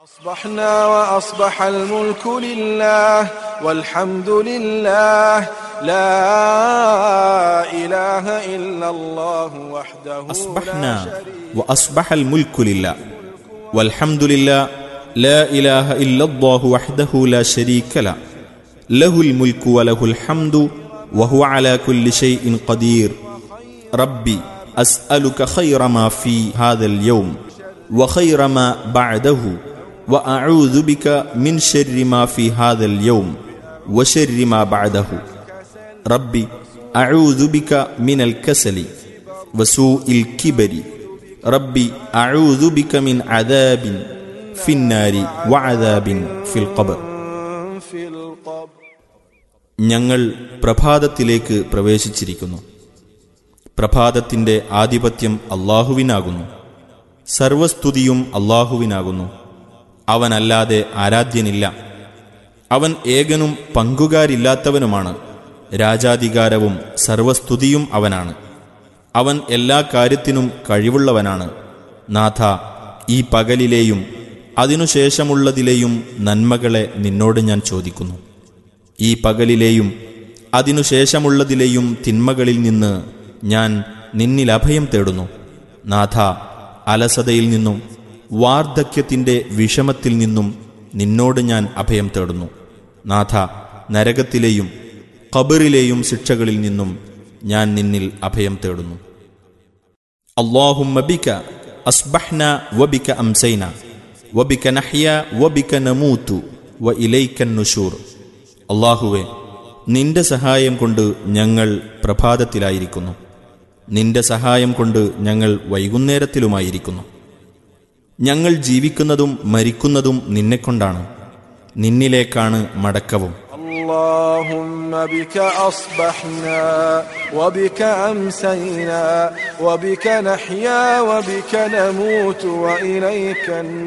أصبحنا وأصبح الملك لله والحمد لله لا إله إلا الله وحده أصبحنا لا شريك وأصبح الملك لله والحمد لله لا إله إلا الله وحده لا شريك له له الملك وله الحمد وهو على كل شيء قدير ربي أسألك خير ما في هذا اليوم وخير ما بعده وأعوذ بك من شر ما في هذا اليوم وشر ما بعده ربي أعوذ بك من الكسل وسوء الكبر ربي أعوذ بك من عذاب في النار وعذاب في القبر في القبر ഞങ്ങൾ പ്രഭാതത്തിലേക്ക് പ്രവേശിച്ചിരിക്കുന്നു പ്രഭാതത്തിന്റെ ആധിപത്യം അള്ളാഹുവിനാകുന്നു സർവസ്തുതിയും അള്ളാഹുവിനാകുന്നു അവനല്ലാതെ ആരാധ്യനില്ല അവൻ ഏകനും പങ്കുകാരില്ലാത്തവനുമാണ് രാജാധികാരവും സർവസ്തുതിയും അവനാണ് അവൻ എല്ലാ കാര്യത്തിനും കഴിവുള്ളവനാണ് നാഥ ഈ പകലിലെയും അതിനുശേഷമുള്ളതിലെയും നന്മകളെ നിന്നോട് ഞാൻ ചോദിക്കുന്നു ഈ പകലിലെയും അതിനുശേഷമുള്ളതിലെയും തിന്മകളിൽ നിന്ന് ഞാൻ നിന്നിൽ അഭയം തേടുന്നു നാഥ അലസതയിൽ നിന്നും വാർദ്ധക്യത്തിൻ്റെ വിഷമത്തിൽ നിന്നും നിന്നോട് ഞാൻ അഭയം തേടുന്നു നാഥ നരകത്തിലെയും ഖബറിലെയും ശിക്ഷകളിൽ നിന്നും ഞാൻ നിന്നിൽ അഭയം തേടുന്നു اللهم بك أصبحنا وبك أمسينا وبك نحيا وبك نموت وإليك النشور അള്ളാഹുവെ നിന്റെ സഹായം കൊണ്ട് ഞങ്ങൾ പ്രഭാതത്തിലായിരിക്കുന്നു നിന്റെ സഹായം കൊണ്ട് ഞങ്ങൾ വൈകുന്നേരത്തിലുമായിരിക്കുന്നു ഞങ്ങൾ ജീവിക്കുന്നതും മരിക്കുന്നതും നിന്നെക്കൊണ്ടാണ് നിന്നിലേക്കാണ് മടക്കവും اللهم بك أصبحنا وبك أمسينا وبك نحيا وبك نموت وإليك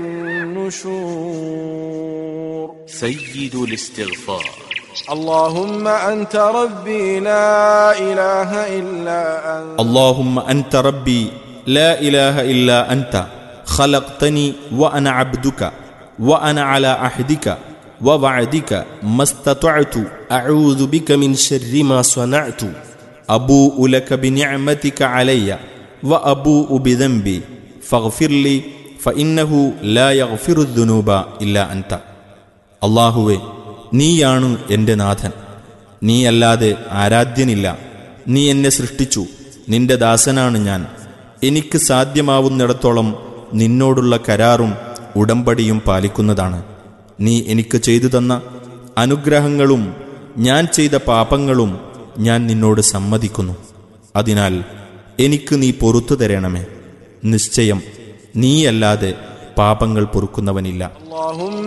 النشور سيد الاستغفار اللهم أنت ربي لا إله إلا أنت اللهم أنت ربي لا إله إلا أنت خلقتني وأنا عبدك وأنا على عهدك ووعدك ما استطعت أعوذ بك من شر ما صنعت أبوء لك بنعمتك علي وأبوء بذنبي فاغفر لي فإنه لا يغفر الذنوب إلا أنت അള്ളാഹുവെ നീയാണ് എൻ്റെ നാഥൻ നീയല്ലാതെ ആരാധ്യനില്ല നീ എന്നെ സൃഷ്ടിച്ചു നിന്റെ ദാസനാണ് ഞാൻ എനിക്ക് സാധ്യമാവുന്നിടത്തോളം നിന്നോടുള്ള കരാറും ഉടമ്പടിയും പാലിക്കുന്നതാണ് നീ എനിക്ക് ചെയ്തു തന്ന അനുഗ്രഹങ്ങളും ഞാൻ ചെയ്ത പാപങ്ങളും ഞാൻ നിന്നോട് സമ്മതിക്കുന്നു അതിനാൽ എനിക്ക് നീ പൊറത്തു തരണമേ നിശ്ചയം നീയല്ലാതെ പാപങ്ങൾ പൊറുക്കുന്നവനില്ല اللهم